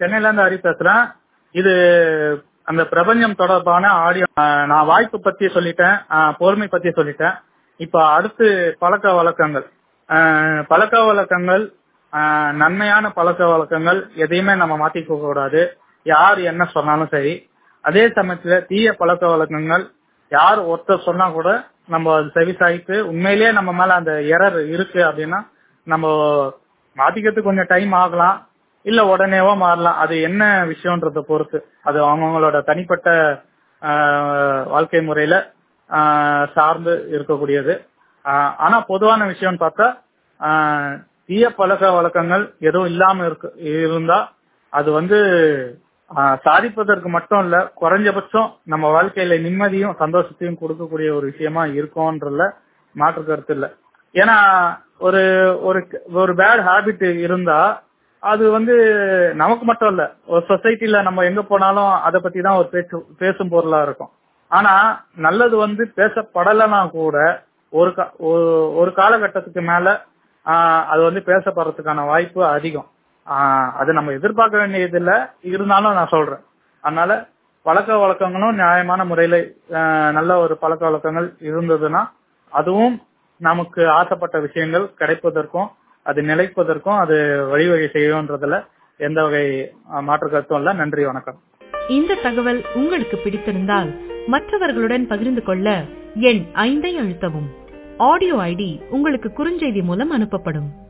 சென்னையில இருந்து ஹரி பேசுறேன் இது அந்த பிரபஞ்சம் தொடர்பான ஆடியோ ஆஹ் நான் வாய்ப்பு பத்தி சொல்லிட்டேன் ஆஹ் பொறுமை பத்தி சொல்லிட்டேன் இப்ப அடுத்து பழக்க வழக்கங்கள் ஆஹ் பழக்க வழக்கங்கள் ஆஹ் நன்மையான பழக்க வழக்கங்கள் எதையுமே நம்ம மாத்திக்க கூடாது யார் என்ன சொன்னாலும் சரி அதே சமயத்துல தீய பழக்க வழக்கங்கள் யார் ஒருத்தர் சொன்னா கூட நம்ம அது செவி சாய்த்து உண்மையிலேயே நம்ம மேல அந்த எரர் இருக்கு அப்படின்னா நம்ம மாத்திக்கிறதுக்கு கொஞ்சம் டைம் ஆகலாம் இல்ல உடனேவோ மாறலாம் அது என்ன விஷயம்ன்றத பொறுத்து அது அவங்கவுங்களோட தனிப்பட்ட ஆஹ், வாழ்க்கை முறையில ஆஹ், சார்ந்து இருக்கக்கூடியது ஆஹ், ஆனா பொதுவான விஷயம்னு பார்த்தா ஆஹ், தீய பழக்க வழக்கங்கள் எதுவும் இல்லாம இருக்கு இருந்தா அது வந்து ஆஹ், சாதிப்பதற்கு மட்டும் இல்ல குறைஞ்சபட்சம் நம்ம வாழ்க்கையில நிம்மதியும் சந்தோஷத்தையும் கொடுக்கக்கூடிய ஒரு விஷயமா இருக்கும்ன்றதுல மாற்று கருத்து இல்ல ஏன்னா ஒரு ஒரு ஒரு பேட் ஹாபிட் இருந்தா அது வந்து நமக்கு மட்டும் இல்ல ஒரு சொசைட்டில நம்ம எங்க போனாலும் அதை பத்தி தான் ஒரு பேச்சு பேசும் பொருளா இருக்கும் ஆனா நல்லது வந்து பேசப்படலைன்னா கூட ஒரு கா- ஒரு- ஒரு காலகட்டத்துக்கு மேல ஆஹ், அது வந்து பேசப்படுறதுக்கான வாய்ப்பு அதிகம் ஆஹ், அது நம்ம எதிர்பார்க்க வேண்டியது இல்ல இருந்தாலும் நான் சொல்றேன் அதனால பழக்க வழக்கங்களும் நியாயமான முறையில ஆஹ், நல்ல ஒரு பழக்க வழக்கங்கள் இருந்ததுன்னா அதுவும் நமக்கு ஆசைப்பட்ட விஷயங்கள் கிடைப்பதற்கும் அது நிலைப்பதற்கும் அது வழிவகை செய்யும்ன்றதுல எந்த வகை ஆஹ், மாற்று கருத்தும் இல்ல நன்றி வணக்கம் இந்த தகவல் உங்களுக்கு பிடித்திருந்தால் மற்றவர்களுடன் பகிர்ந்து கொள்ள எண் ஐந்தை அழுத்தவும் ஆடியோ ஐடி உங்களுக்கு குறுஞ்செய்தி மூலம் அனுப்பப்படும்